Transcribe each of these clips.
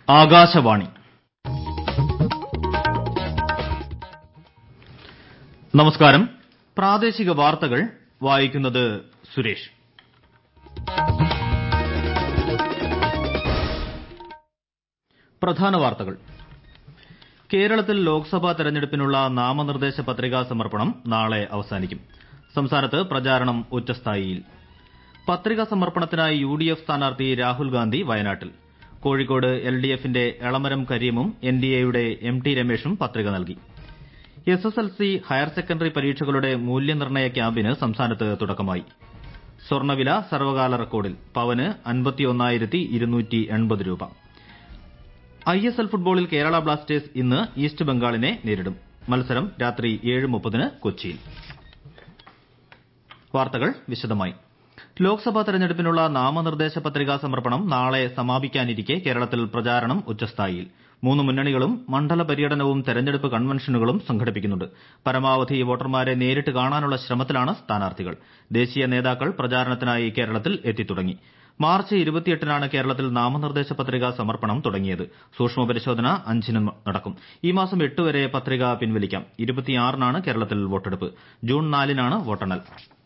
ആകാശവാണി നമസ്കാരം പ്രാദേശിക വാർത്തകൾ വായിക്കുന്നത് സുരേഷ് പ്രധാന വാർത്തകൾ കേരളത്തിൽ ലോക്സഭാ തെരഞ്ഞെടുപ്പിനുള്ള നാമനിർദ്ദേശ പത്രികാ സമർപ്പണം നാളെ അവസാനിക്കും സംസ്ഥാനത്ത് പ്രചാരണം ഉച്ചസ്ഥായിയിൽ പത്രികാ സമർപ്പണത്തിനായി യുഡിഎഫ് സ്ഥാനാർത്ഥി രാഹുൽ ഗാന്ധി വയനാട്ടിൽ കോഴിക്കോട് എൽഡിഎഫിന്റെ എളമരം കരീമും എൻഡിഎയുടെ എം ടി രമേശും പത്രിക നൽകി എസ്എസ്എൽസി ഹയർ സെക്കൻഡറി പരീക്ഷകളുടെ മൂല്യനിർണ്ണയ ക്യാമ്പിന് സംസ്ഥാനത്ത് തുടക്കമായി സ്വർണ്ണവില സർവകാല റെക്കോർഡിൽ പവന് രൂപ ഐഎസ്എൽ ഫുട്ബോളിൽ കേരള ബ്ലാസ്റ്റേഴ്സ് ഇന്ന് ഈസ്റ്റ് ബംഗാളിനെ നേരിടും മത്സരം രാത്രി ഏഴ് മുപ്പതിന് കൊച്ചിയിൽ വാർത്തകൾ വിശദമായി ലോക്സഭാ തെരഞ്ഞെടുപ്പിനുള്ള നാമനിർദ്ദേശ പത്രികാ സമർപ്പണം നാളെ സമാപിക്കാനിരിക്കെ കേരളത്തിൽ പ്രചാരണം ഉച്ചസ്ഥായിയിൽ മൂന്ന് മുന്നണികളും മണ്ഡല പര്യടനവും തെരഞ്ഞെടുപ്പ് കൺവെൻഷനുകളും സംഘടിപ്പിക്കുന്നുണ്ട് പരമാവധി വോട്ടർമാരെ നേരിട്ട് കാണാനുള്ള ശ്രമത്തിലാണ് സ്ഥാനാർത്ഥികൾ ദേശീയ നേതാക്കൾ പ്രചാരണത്തിനായി കേരളത്തിൽ എത്തിത്തുടങ്ങി മാർച്ച് ഇരുപത്തിയെട്ടിനാണ് കേരളത്തിൽ നാമനിർദ്ദേശ പത്രികാ സമർപ്പണം തുടങ്ങിയത് സൂക്ഷ്മ പരിശോധന അഞ്ചിന് നടക്കും ഈ മാസം എട്ട് വരെ പത്രിക പിൻവലിക്കാം ഇരുപത്തിയാറിനാണ് കേരളത്തിൽ വോട്ടെടുപ്പ് ജൂൺ നാലിനാണ് വോട്ടെണ്ണൽ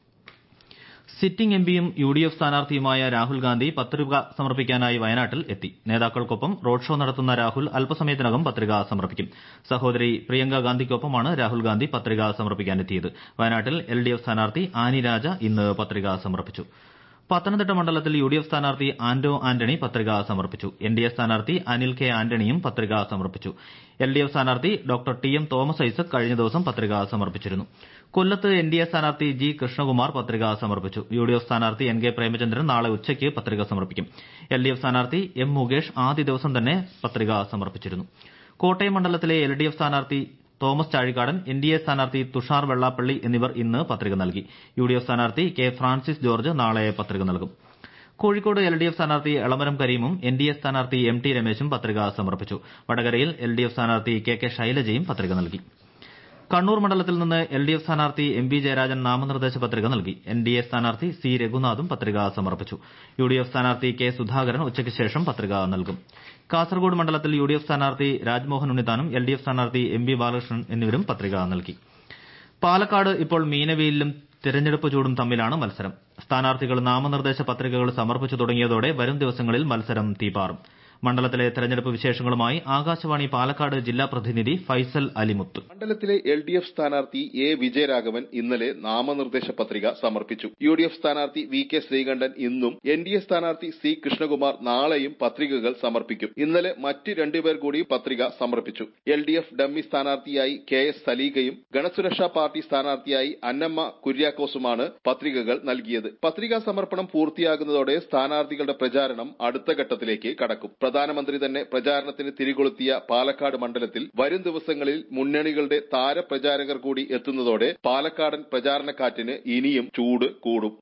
സിറ്റിംഗ് എംപിയും യുഡിഎഫ് സ്ഥാനാർത്ഥിയുമായ രാഹുൽ ഗാന്ധി പത്രിക സമർപ്പിക്കാനായി വയനാട്ടിൽ എത്തി നേതാക്കൾക്കൊപ്പം റോഡ് ഷോ നടത്തുന്ന രാഹുൽ അല്പസമയത്തിനകം പത്രിക സമർപ്പിക്കും സഹോദരി പ്രിയങ്ക ഗാന്ധിക്കൊപ്പമാണ് രാഹുൽ ഗാന്ധി പത്രിക സമർപ്പിക്കാനെത്തിയത് വയനാട്ടിൽ എൽഡിഎഫ് സ്ഥാനാർത്ഥി ആനി രാജ ഇന്ന് പത്രിക സമർപ്പിച്ചു പത്തനംതിട്ട മണ്ഡലത്തിൽ യുഡിഎഫ് സ്ഥാനാർത്ഥി ആന്റോ ആന്റണി പത്രിക സമർപ്പിച്ചു എൻഡിഎ സ്ഥാനാർത്ഥി അനിൽ കെ ആന്റണിയും പത്രിക സമർപ്പിച്ചു എൽഡിഎഫ് സ്ഥാനാർത്ഥി doctor T M Thomas Isaac കഴിഞ്ഞ ദിവസം പത്രിക സമർപ്പിച്ചിരുന്നു കൊല്ലത്ത് എൻഡിഎ സ്ഥാനാർത്ഥി ജി കൃഷ്ണകുമാർ പത്രിക സമർപ്പിച്ചു യുഡിഎഫ് സ്ഥാനാർത്ഥി എൻ കെ പ്രേമചന്ദ്രൻ നാളെ ഉച്ചയ്ക്ക് പത്രിക സമർപ്പിക്കും എൽഡിഎഫ് സ്ഥാനാർത്ഥി എം മുകേഷ് ആദ്യ ദിവസം തന്നെ പത്രിക സമർപ്പിച്ചിരുന്നു കോട്ടയം മണ്ഡലത്തിലെ എൽഡിഎഫ് സ്ഥാനാർത്ഥി തോമസ് ചാഴിക്കാടൻ എൻഡിഎ സ്ഥാനാർത്ഥി തുഷാർ വെള്ളാപ്പള്ളി എന്നിവർ ഇന്ന് പത്രിക നൽകി യുഡിഎഫ് സ്ഥാനാർത്ഥി കെ ഫ്രാൻസിസ് ജോർജ് നാളെ പത്രിക നൽകും കോഴിക്കോട് എൽഡിഎഫ് സ്ഥാനാർത്ഥി എളമരം കരീമും എൻഡിഎ സ്ഥാനാർത്ഥി എം ടി രമേശും പത്രിക സമർപ്പിച്ചു വടകരയിൽ എൽഡിഎഫ് സ്ഥാനാർത്ഥി കെ കെ ശൈലജയും പത്രിക നൽകി കണ്ണൂർ മണ്ഡലത്തിൽ നിന്ന് എൽഡിഎഫ് സ്ഥാനാർത്ഥി എം വി ജയരാജൻ നാമനിർദ്ദേശ പത്രിക നൽകി എൻഡിഎ സ്ഥാനാർത്ഥി സി രഘുനാഥും പത്രിക സമർപ്പിച്ചു യുഡിഎഫ് സ്ഥാനാർത്ഥി കെ സുധാകരൻ ഉച്ചയ്ക്ക് ശേഷം പത്രിക നൽകും കാസർഗോഡ് മണ്ഡലത്തിൽ യുഡിഎഫ് സ്ഥാനാർത്ഥി രാജ്മോഹൻ ഉണ്ണിത്താനും എൽഡിഎഫ് സ്ഥാനാർത്ഥി എം വി ബാലകൃഷ്ണൻ എന്നിവരും പത്രിക നൽകി പാലക്കാട് ഇപ്പോൾ മീനവെയിലും തെരഞ്ഞെടുപ്പ് ചൂടും തമ്മിലാണ് മത്സരം സ്ഥാനാർത്ഥികൾ നാമനിർദ്ദേശ പത്രികകൾ സമർപ്പിച്ചു തുടങ്ങിയതോടെ വരും ദിവസങ്ങളിൽ മത്സരം തീപാറും മണ്ഡലത്തിലെ തെരഞ്ഞെടുപ്പ് വിശേഷങ്ങളുമായി ആകാശവാണി പാലക്കാട് ജില്ലാ പ്രതിനിധി ഫൈസൽ അലിമുത്ത് മണ്ഡലത്തിലെ എൽ ഡി എഫ് സ്ഥാനാർത്ഥി എ വിജയരാഘവൻ ഇന്നലെ നാമനിർദ്ദേശ പത്രിക സമർപ്പിച്ചു യു ഡി എഫ് സ്ഥാനാർത്ഥി വി കെ ശ്രീകണ്ഠൻ ഇന്നും എൻ ഡി എ സ്ഥാനാർത്ഥി സി കൃഷ്ണകുമാർ നാളെയും പത്രികകൾ സമർപ്പിക്കും ഇന്നലെ മറ്റ് രണ്ടുപേർ കൂടി പത്രിക സമർപ്പിച്ചു എൽ ഡി എഫ് ഡമ്മി സ്ഥാനാർത്ഥിയായി കെ എസ് സലീഗയും ഗണസുരക്ഷാ പാർട്ടി സ്ഥാനാർത്ഥിയായി അന്നമ്മ കുര്യാക്കോസുമാണ് പത്രികകൾ നൽകിയത് പത്രികാ സമർപ്പണം പൂർത്തിയാകുന്നതോടെ സ്ഥാനാർത്ഥികളുടെ പ്രചാരണം അടുത്ത ഘട്ടത്തിലേക്ക് കടക്കും പ്രധാനമന്ത്രി തന്നെ പ്രചാരണത്തിന് തിരികൊളുത്തിയ പാലക്കാട് മണ്ഡലത്തിൽ വരും ദിവസങ്ങളിൽ മുന്നണികളുടെ താരപ്രചാരകർ കൂടി എത്തുന്നതോടെ പാലക്കാടൻ പ്രചാരണക്കാറ്റിന് ഇനിയും ചൂട് കൂടും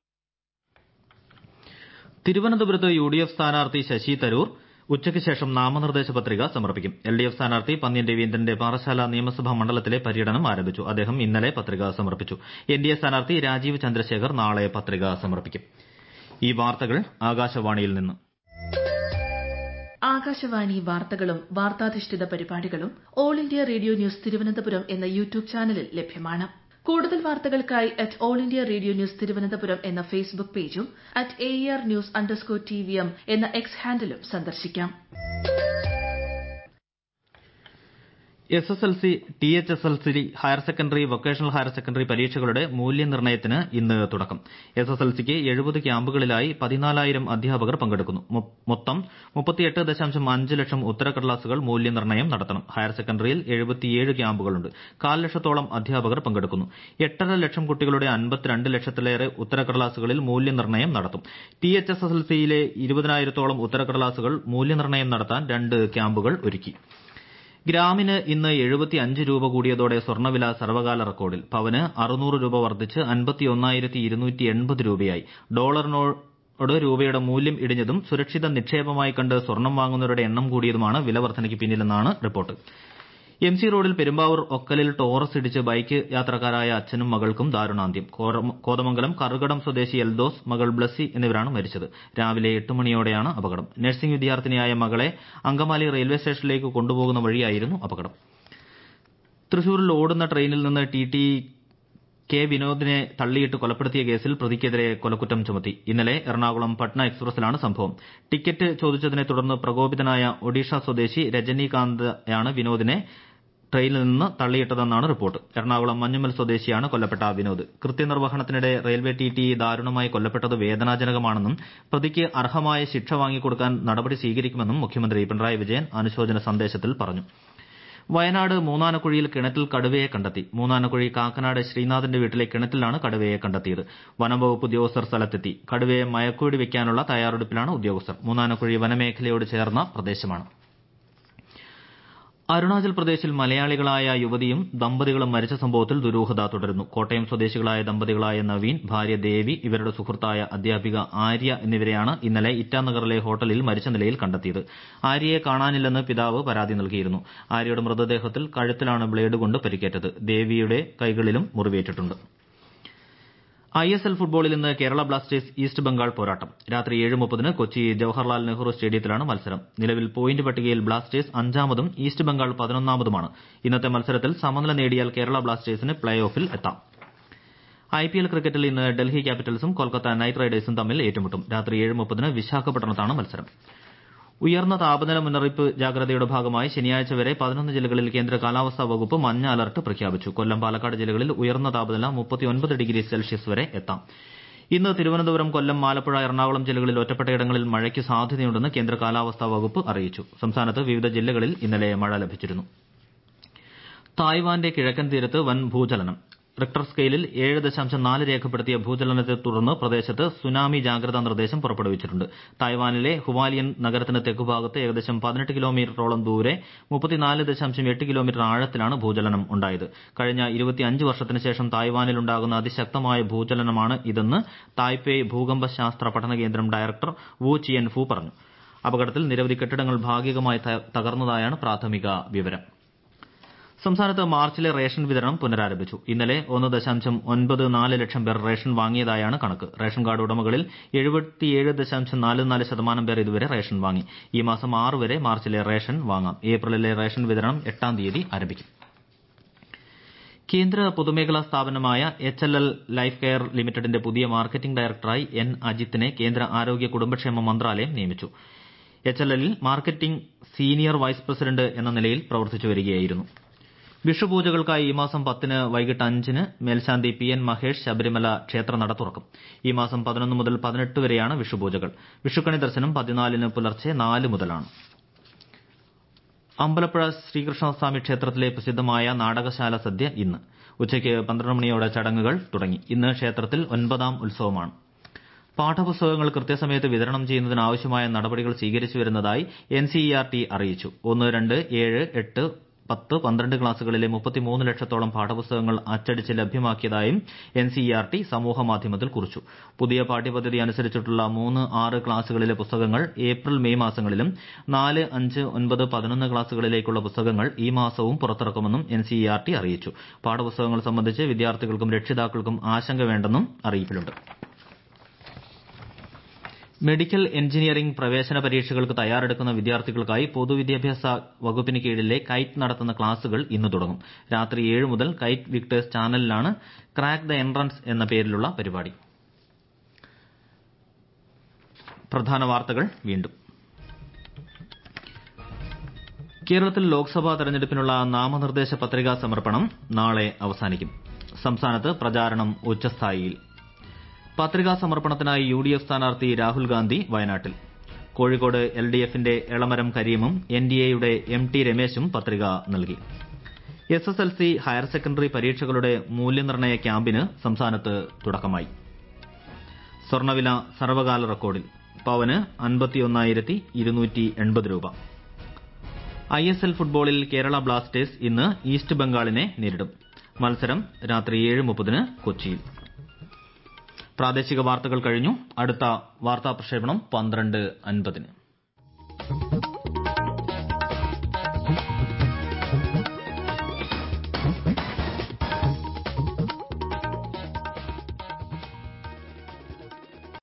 തിരുവനന്തപുരത്ത് യുഡിഎഫ് സ്ഥാനാർത്ഥി ശശി തരൂർ ഉച്ചയ്ക്ക് ശേഷം നാമനിർദ്ദേശ പത്രിക സമർപ്പിക്കും എൽഡിഎഫ് സ്ഥാനാർത്ഥി പന്ന്യൻ രവീന്ദ്രന്റെ പാറശാല നിയമസഭാ മണ്ഡലത്തിലെ പര്യടനം ആരംഭിച്ചു അദ്ദേഹം ഇന്നലെ പത്രിക സമർപ്പിച്ചു എൻഡിഎ സ്ഥാനാർത്ഥി രാജീവ് ചന്ദ്രശേഖർ നാളെ പത്രിക സമർപ്പിക്കും ഈ വാർത്തകൾ ആകാശവാണിയിൽ നിന്ന് ആകാശവാണി വാർത്തകളും വാർത്താധിഷ്ഠിത പരിപാടികളും all India radio news Thiruvananthapuram എന്ന യൂട്യൂബ് ചാനലിൽ ലഭ്യമാണ് കൂടുതൽ വാർത്തകൾക്കായി at all India radio news Thiruvananthapuram എന്ന ഫേസ്ബുക്ക് പേജും at A R news underscore T V M എന്ന എക്സ് ഹാൻഡിലും സന്ദർശിക്കാം S S L C T H S L C higher secondary vocational higher secondary പരീക്ഷകളുടെ മൂല്യനിർണ്ണയത്തിന് ഇന്ന് തുടക്കം എസ് എസ് എൽ സിക്ക് എഴുപത് ക്യാമ്പുകളിലായി പതിനാലായിരം അധ്യാപകർ പങ്കെടുക്കുന്നു മൊത്തം മുപ്പത്തിയെട്ട് ദശാംശം അഞ്ച് ലക്ഷം ഉത്തരക്കടലാസുകൾ മൂല്യനിർണ്ണയം നടത്തണം ഹയർ സെക്കൻഡറിയിൽ എഴുപത്തിയേഴ് ക്യാമ്പുകളുണ്ട് കാൽ ലക്ഷത്തോളം അധ്യാപകർ പങ്കെടുക്കുന്നു എട്ടര ലക്ഷം കുട്ടികളുടെ അൻപത്തിരണ്ട് ലക്ഷത്തിലേറെ ഉത്തരക്കടലാസുകളിൽ മൂല്യനിർണ്ണയം നടത്തും T H S S L സിയിലെ ഇരുപതിനായിരത്തോളം ഉത്തരക്കടലാസുകൾ മൂല്യനിർണ്ണയം നടത്താൻ രണ്ട് ക്യാമ്പുകൾ ഒരുക്കി ഗ്രാമിന് ഇന്ന് എഴുപത്തിയഞ്ച് രൂപ കൂടിയതോടെ സ്വർണ്ണവില സർവകാല റെക്കോർഡിൽ പവന് അറുന്നൂറ് രൂപ വർദ്ധിച്ച് അൻപത്തിയൊന്നായിരത്തി ഇരുന്നൂറ്റി എൺപത് രൂപയായി ഡോളറിനോട് രൂപയുടെ മൂല്യം ഇടിഞ്ഞതും സുരക്ഷിത നിക്ഷേപമായി കണ്ട് സ്വർണം വാങ്ങുന്നവരുടെ എണ്ണം കൂടിയതുമാണ് വില വർധനയ്ക്ക് പിന്നിലെന്നാണ് റിപ്പോർട്ട് എം സി റോഡിൽ പെരുമ്പാവൂർ ഒക്കലിൽ ടോറസ് ഇടിച്ച് ബൈക്ക് യാത്രക്കാരായ അച്ഛനും മകൾക്കും ദാരുണാന്ത്യം കോതമംഗലം കറുകടം സ്വദേശി എൽദോസ് മകൾ ബ്ലസ്സി എന്നിവരാണ് മരിച്ചത് രാവിലെ എട്ട് മണിയോടെയാണ് അപകടം നഴ്സിംഗ് വിദ്യാർത്ഥിനിയായ മകളെ അങ്കമാലി റെയിൽവേ സ്റ്റേഷനിലേക്ക് കൊണ്ടുപോകുന്ന വഴിയായിരുന്നു അപകടം തൃശൂരിൽ ഓടുന്ന ട്രെയിനിൽ നിന്ന് ടി ടി കെ വിനോദിനെ തള്ളിയിട്ട് കൊലപ്പെടുത്തിയ കേസിൽ പ്രതിക്കെതിരെ കൊലക്കുറ്റം ചുമത്തി ഇന്നലെ എറണാകുളം പട്ന എക്സ്പ്രസിലാണ് സംഭവം ടിക്കറ്റ് ചോദിച്ചതിനെ തുടർന്ന് പ്രകോപിതനായ ഒഡീഷ സ്വദേശി രജനീകാന്താണ് വിനോദിനെ ട്രെയിനിൽ നിന്ന് തള്ളിയിട്ടതെന്നാണ് റിപ്പോർട്ട് എറണാകുളം മഞ്ഞുമൽ സ്വദേശിയാണ് കൊല്ലപ്പെട്ട വിനോദ് കൃത്യനിർവഹണത്തിനിടെ റെയിൽവേ ടി ടി ദാരുണമായി കൊല്ലപ്പെട്ടത് വേദനാജനകമാണെന്നും പ്രതിക്ക് അർഹമായ ശിക്ഷ വാങ്ങിക്കൊടുക്കാൻ നടപടി സ്വീകരിക്കുമെന്നും മുഖ്യമന്ത്രി പിണറായി വിജയൻ അനുശോചന സന്ദേശത്തിൽ പറഞ്ഞു വയനാട് മൂന്നാനക്കുഴിയിൽ കിണറ്റിൽ കടുവയെ കണ്ടെത്തി മൂന്നാനക്കുഴി കാക്കനാട് ശ്രീനാഥിന്റെ വീട്ടിലെ കിണറ്റിലാണ് കടുവയെ കണ്ടെത്തിയത് വനംവകുപ്പ് ഉദ്യോഗസ്ഥർ സ്ഥലത്തെത്തി കടുവയെ മയക്കുവെടി വയ്ക്കാനുള്ള തയ്യാറെടുപ്പിലാണ് ഉദ്യോഗസ്ഥർ മൂന്നാനക്കുഴി വനമേഖലയോട് ചേർന്ന പ്രദേശമാണ് അരുണാചൽ പ്രദേശിൽ മലയാളികളായ യുവതിയും ദമ്പതികളും മരിച്ച സംഭവത്തിൽ ദുരൂഹത തുടരുന്നു കോട്ടയം സ്വദേശികളായ ദമ്പതികളായ നവീൻ ഭാര്യ ദേവി ഇവരുടെ സുഹൃത്തായ അധ്യാപിക ആര്യ എന്നിവരെയാണ് ഇന്നലെ ഇറ്റാനഗറിലെ ഹോട്ടലിൽ മരിച്ച നിലയിൽ കണ്ടെത്തിയത് ആര്യയെ കാണാനില്ലെന്ന് പിതാവ് പരാതി നൽകിയിരുന്നു ആര്യയുടെ മൃതദേഹത്തിൽ കഴുത്തിലാണ് ബ്ലേഡ് കൊണ്ട് പരിക്കേറ്റത് ദേവിയുടെ കൈകളിലും മുറിവേറ്റിട്ടുണ്ട് ഐ എസ് എൽ ഫുട്ബോളിൽ ഇന്ന് കേരള ബ്ലാസ്റ്റേഴ്സ് ഈസ്റ്റ് ബംഗാൾ പോരാട്ടം രാത്രി ഏഴ് മുപ്പതിന് കൊച്ചി ജവഹർലാൽ നെഹ്റു സ്റ്റേഡിയത്തിലാണ് മത്സരം നിലവിൽ പോയിന്റ് പട്ടികയിൽ ബ്ലാസ്റ്റേഴ്സ് അഞ്ചാമതും ഈസ്റ്റ് ബംഗാൾ പതിനൊന്നാമതുമാണ് ഇന്നത്തെ മത്സരത്തിൽ സമനില നേടിയാൽ കേരള ബ്ലാസ്റ്റേഴ്സിന് പ്ലേ ഓഫിൽ എത്താം ഐപിഎൽ ക്രിക്കറ്റിൽ ഇന്ന് ഡൽഹി ക്യാപിറ്റൽസും കൊൽക്കത്ത നൈറ്റ് റൈഡേഴ്സും തമ്മിൽ ഏറ്റുമുട്ടും രാത്രി ഏഴ് മുപ്പതിന് വിശാഖപട്ടണത്താണ് മത്സരം ഉയർന്ന താപനില മുന്നറിയിപ്പ് ജാഗ്രതയുടെ ഭാഗമായി ശനിയാഴ്ച വരെ പതിനൊന്ന് ജില്ലകളിൽ കേന്ദ്ര കാലാവസ്ഥാ വകുപ്പ് മഞ്ഞ അലർട്ട് പ്രഖ്യാപിച്ചു കൊല്ലം പാലക്കാട് ജില്ലകളിൽ ഉയർന്ന താപനില മുപ്പത്തിയൊൻപത് ഡിഗ്രി സെൽഷ്യസ് വരെ എത്താം ഇന്ന് തിരുവനന്തപുരം കൊല്ലം ആലപ്പുഴ എറണാകുളം ജില്ലകളിൽ ഒറ്റപ്പെട്ടയിടങ്ങളിൽ മഴയ്ക്ക് സാധ്യതയുണ്ടെന്ന് കേന്ദ്ര കാലാവസ്ഥാ വകുപ്പ് അറിയിച്ചു സംസ്ഥാനത്ത് വിവിധ ജില്ലകളിൽ ഇന്നലെ മഴ ലഭിച്ചിരുന്നു തായ്വാന്റെ കിഴക്കൻ തീരത്ത് വൻ ഭൂചലനം റിക്ടർ സ്കെയിലിൽ ഏഴ് ദശാംശം നാല് രേഖപ്പെടുത്തിയ ഭൂചലനത്തെ തുടർന്ന് പ്രദേശത്ത് സുനാമി ജാഗ്രതാ നിർദ്ദേശം പുറപ്പെടുവിച്ചിട്ടുണ്ട് തായ്വാനിലെ ഹുവാലിയൻ നഗരത്തിന് തെക്കുഭാഗത്ത് ഏകദേശം പതിനെട്ട് കിലോമീറ്ററോളം ദൂരെ മുപ്പത്തിനാല് ദശാംശം എട്ട് കിലോമീറ്റർ ആഴത്തിലാണ് ഭൂചലനം ഉണ്ടായത് കഴിഞ്ഞ ഇരുപത്തിയഞ്ച് വർഷത്തിന് ശേഷം തായ്വാനിലുണ്ടാകുന്ന അതിശക്തമായ ഭൂചലനമാണ് ഇതെന്ന് തായ്പേയ് ഭൂകമ്പ ശാസ്ത്ര പഠന കേന്ദ്രം ഡയറക്ടർ വു ചിയൻ ഫു പറഞ്ഞു അപകടത്തിൽ നിരവധി കെട്ടിടങ്ങൾ ഭാഗികമായി തകർന്നതായാണ് പ്രാഥമിക വിവരം സംസ്ഥാനത്ത് മാർച്ചിലെ റേഷൻ വിതരണം പുനരാരംഭിച്ചു ഇന്നലെ ഒന്ന് ദശാംശം ഒൻപത് നാല് ലക്ഷം പേർ റേഷൻ വാങ്ങിയതായാണ് കണക്ക് റേഷൻ കാർഡ് ഉടമകളിൽ എഴുപത്തിയേഴ് ദശാംശം നാല് നാല് ശതമാനം പേർ ഇതുവരെ റേഷൻ വാങ്ങി ഈ മാസം ആറ് വരെ മാർച്ചിലെ റേഷൻ വാങ്ങാം ഏപ്രിലിലെ റേഷൻ വിതരണം എട്ടാം തീയതി ആരംഭിക്കും കേന്ദ്ര പൊതുമേഖലാ സ്ഥാപനമായ H L L life care ലിമിറ്റഡിന്റെ പുതിയ മാർക്കറ്റിംഗ് ഡയറക്ടറായി എൻ അജിത്തിനെ കേന്ദ്ര ആരോഗ്യ കുടുംബക്ഷേമ മന്ത്രാലയം നിയമിച്ചു എച്ച് എൽ എല്ലിൽ മാർക്കറ്റിംഗ് സീനിയർ വൈസ് പ്രസിഡന്റ് എന്ന നിലയിൽ പ്രവർത്തിച്ചു വരികയായിരുന്നു വിഷുപൂജകൾക്കായി ഈ മാസം പത്തിന് വൈകിട്ട് അഞ്ചിന് മേൽശാന്തി പി എൻ മഹേഷ് ശബരിമല ക്ഷേത്ര നട തുറക്കും ഈ മാസം പതിനൊന്ന് മുതൽ പതിനെട്ട് വരെയാണ് വിഷുപൂജകൾ വിഷുക്കണി ദർശനം പതിനാലിന് പുലർച്ചെ നാല് മുതലാണ് അമ്പലപ്പുഴ ശ്രീകൃഷ്ണസ്വാമി ക്ഷേത്രത്തിലെ പ്രസിദ്ധമായ നാടകശാല സദ്യ ഇന്ന് ഉച്ചയ്ക്ക് പന്ത്രണ്ട് മണിയോടെ ചടങ്ങുകൾ തുടങ്ങി ഇന്ന് ക്ഷേത്രത്തിൽ ഒൻപതാം ഉത്സവമാണ് പാഠപുസ്തകങ്ങൾ കൃത്യസമയത്ത് വിതരണം ചെയ്യുന്നതിന് ആവശ്യമായ നടപടികൾ സ്വീകരിച്ചു വരുന്നതായി എൻസിഇആർടി അറിയിച്ചു ഒന്ന് രണ്ട് ഏഴ് എട്ട് പത്ത് പന്ത്രണ്ട് ക്ലാസുകളിലെ മുപ്പത്തിമൂന്ന് ലക്ഷത്തോളം പാഠപുസ്തകങ്ങൾ അച്ചടിച്ച് ലഭ്യമാക്കിയതായും എൻസിഇആർടി സമൂഹമാധ്യമത്തിൽ കുറിച്ചു പുതിയ പാഠ്യപദ്ധതി അനുസരിച്ചിട്ടുള്ള മൂന്ന് ആറ് ക്ലാസുകളിലെ പുസ്തകങ്ങൾ ഏപ്രിൽ മെയ് മാസങ്ങളിലും നാല് അഞ്ച് ഒൻപത് പതിനൊന്ന് ക്ലാസുകളിലേക്കുള്ള പുസ്തകങ്ങൾ ഈ മാസവും പുറത്തിറക്കുമെന്നും എൻസിഇആർടി അറിയിച്ചു പാഠപുസ്തകങ്ങൾ സംബന്ധിച്ച് വിദ്യാർത്ഥികൾക്കും രക്ഷിതാക്കൾക്കും ആശങ്ക വേണ്ടെന്നും അറിയിപ്പിലുണ്ട് മെഡിക്കൽ എഞ്ചിനീയറിംഗ് പ്രവേശന പരീക്ഷകൾക്ക് തയ്യാറെടുക്കുന്ന വിദ്യാർത്ഥികൾക്കായി പൊതുവിദ്യാഭ്യാസ വകുപ്പിന് കീഴിലെ കൈറ്റ് നടത്തുന്ന ക്ലാസുകൾ ഇന്ന് തുടങ്ങും രാത്രി ഏഴ് മുതൽ കൈറ്റ് വിക്ടേഴ്സ് ചാനലിലാണ് ക്രാക്ക് ദ എൻട്രൻസ് എന്ന പേരിലുള്ള പരിപാടി പ്രധാന വാർത്തകൾ വീണ്ടും കേരളത്തിൽ ലോക്സഭാ തെരഞ്ഞെടുപ്പിനുള്ള നാമനിർദ്ദേശ പത്രികാ സമർപ്പണം നാളെ അവസാനിക്കും സംസ്ഥാനത്ത് പ്രചാരണം ഉച്ചസ്ഥായിയിൽ പത്രികാ സമർപ്പണത്തിനായി യു ഡി എഫ് സ്ഥാനാർത്ഥി രാഹുൽ ഗാന്ധി വയനാട്ടിൽ കോഴിക്കോട് എൽ ഡി എഫിന്റെ എളമരം കരീമും എൻ ഡി എയുടെ എം ടി രമേശും പത്രിക നൽകി S S L C higher secondary പരീക്ഷകളുടെ മൂല്യനിർണ്ണയ ക്യാമ്പിന് സംസ്ഥാനത്ത് തുടക്കമായി സ്വർണ്ണവില സർവകാല റെക്കോർഡിൽ പവന് അൻപത്തിയൊന്നായിരത്തി ഇരുന്നൂറ്റി എൺപത് രൂപ ഐ എസ് എൽ ഫുട്ബോളിൽ കേരള ബ്ലാസ്റ്റേഴ്സ് ഇന്ന് ഈസ്റ്റ് ബംഗാളിനെ നേരിടും മത്സരം രാത്രി ഏഴ് മുപ്പതിന് കൊച്ചിയിൽ പ്രാദേശിക വാർത്തകൾ കഴിഞ്ഞു അടുത്ത വാർത്താ പ്രക്ഷേപണം പന്ത്രണ്ട് അൻപതിന്